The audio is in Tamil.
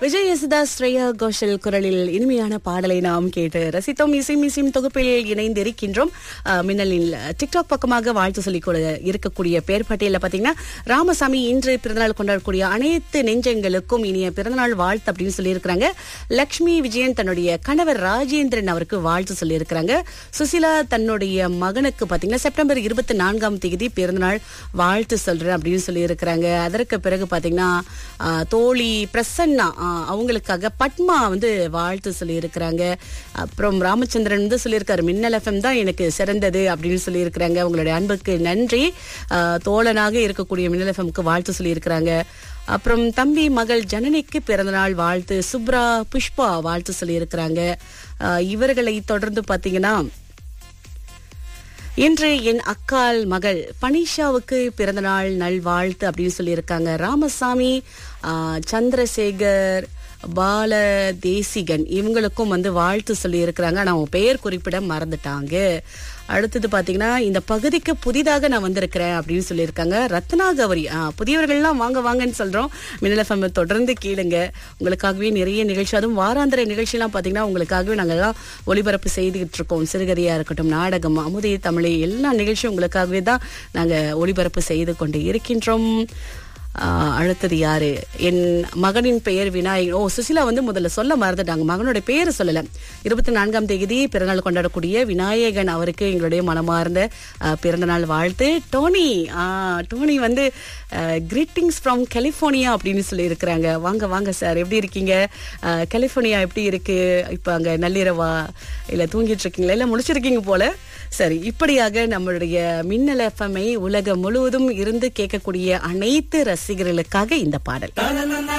விஜய் யேசுதாஸ் ஸ்ரேயா கோஷல் குரலில் இனிமையான பாடலை நாம் கேட்டு ரசித்தோம் இசை மிசிம் தொகுப்பில் இணைந்திருக்கின்றோம் அஹ், மின்னலில் டிக்டாக் பக்கமாக வாழ்த்து சொல்லிக் கொடு இருக்கக்கூடிய பேர் பட்டியலில் பார்த்தீங்கன்னா ராமசாமி இன்று பிறந்தநாள் கொண்டாடக்கூடிய அனைத்து நெஞ்சங்களுக்கும் இனிய பிறந்தநாள் வாழ்த்து அப்படின்னு சொல்லியிருக்கிறாங்க லக்ஷ்மி விஜயன் தன்னுடைய கணவர் ராஜேந்திரன் அவருக்கு வாழ்த்து சொல்லியிருக்கிறாங்க சுசிலா தன்னுடைய மகனுக்கு பார்த்தீங்கன்னா செப்டம்பர் இருபத்தி நான்காம் தேதி பிறந்தநாள் வாழ்த்து சொல்றேன் அப்படின்னு சொல்லியிருக்கிறாங்க அதற்கு பிறகு பார்த்தீங்கன்னா ஆஹ், தோழி பிரசன்னா ஆஹ், அவங்களுக்காக பட்மா வந்து வாழ்த்து சொல்லியிருக்கிறாங்க அப்புறம் ராமச்சந்திரன் வந்து சொல்லியிருக்காரு மின்னல் எஃப்எம் தான் எனக்கு சிறந்தது அப்படின்னு சொல்லியிருக்கிறாங்க உங்களுடைய அன்புக்கு நன்றி ஆஹ், தோழனாக இருக்கக்கூடிய மின்னல் எஃப்எம்க்கு வாழ்த்து சொல்லியிருக்கிறாங்க அப்புறம் தம்பி மகள் ஜனனிக்கு பிறந்தநாள் வாழ்த்து சுப்ரா புஷ்பா வாழ்த்து சொல்லியிருக்கிறாங்க ஆஹ், இவர்களை தொடர்ந்து பார்த்தீங்கன்னா இன்று என் அக்கால் மகள் பனிஷாவுக்கு பிறந்தநாள் நல்வாழ்த்து அப்படின்னு சொல்லியிருக்காங்க ராமசாமி ஆ, சந்திரசேகர் பால தேசிகன் இவங்களுக்கும் வந்து வாழ்த்து சொல்லியிருக்கிறாங்க ஆனால் அவங்க பெயர் குறிப்பிட மறந்துட்டாங்க அடுத்தது பார்த்தீங்கன்னா இந்த பகுதிக்கு புதிதாக நான் வந்திருக்கிறேன் அப்படின்னு சொல்லியிருக்காங்க ரத்னாகவரி ஆ, புதியவர்கள்லாம் வாங்க வாங்கன்னு சொல்கிறோம் மின்னல் FM தொடர்ந்து கேளுங்க உங்களுக்காகவே நிறைய நிகழ்ச்சி அதுவும் வாராந்திர நிகழ்ச்சியெல்லாம் பார்த்தீங்கன்னா உங்களுக்காகவே நாங்கள்லாம் ஒளிபரப்பு செய்துகிட்டு இருக்கோம் சிறுகதையாக இருக்கட்டும் நாடகம் அமுதே தமிழ் எல்லா நிகழ்ச்சியும் உங்களுக்காகவே தான் நாங்கள் ஒளிபரப்பு செய்து கொண்டு இருக்கின்றோம் ஆஹ் அடுத்தது யாரு என் மகனின் பெயர் விநாயகன் ஓ சுசிலா வந்து முதல்ல சொல்ல மறந்துட்டாங்க மகனுடைய பெயர் சொல்லல இருபத்தி நான்காம் தேதி பிறந்தநாள் கொண்டாடக்கூடிய விநாயகன் அவருக்கு எங்களுடைய மனமார்ந்த ஆஹ், பிறந்தநாள் வாழ்த்து டோனி ஆஹ், டோனி வந்து கிரீட்டிங்ஸ் ஃப்ரம் கலிஃபோர்னியா அப்படின்னு சொல்லி இருக்கிறாங்க வாங்க வாங்க சார் எப்படி இருக்கீங்க ஆஹ், கலிஃபோர்னியா எப்படி இருக்கு இப்போ அங்க நள்ளிரவா இல்ல தூங்கிட்டு இருக்கீங்களா இல்ல முடிச்சிருக்கீங்க போல சரி இப்படியாக நம்மளுடைய மின்னல் எஃப்எம்ஐ உலகம் முழுவதும் இருந்து கேட்கக்கூடிய அனைத்து ரசிகர்களுக்காக இந்த பாடல்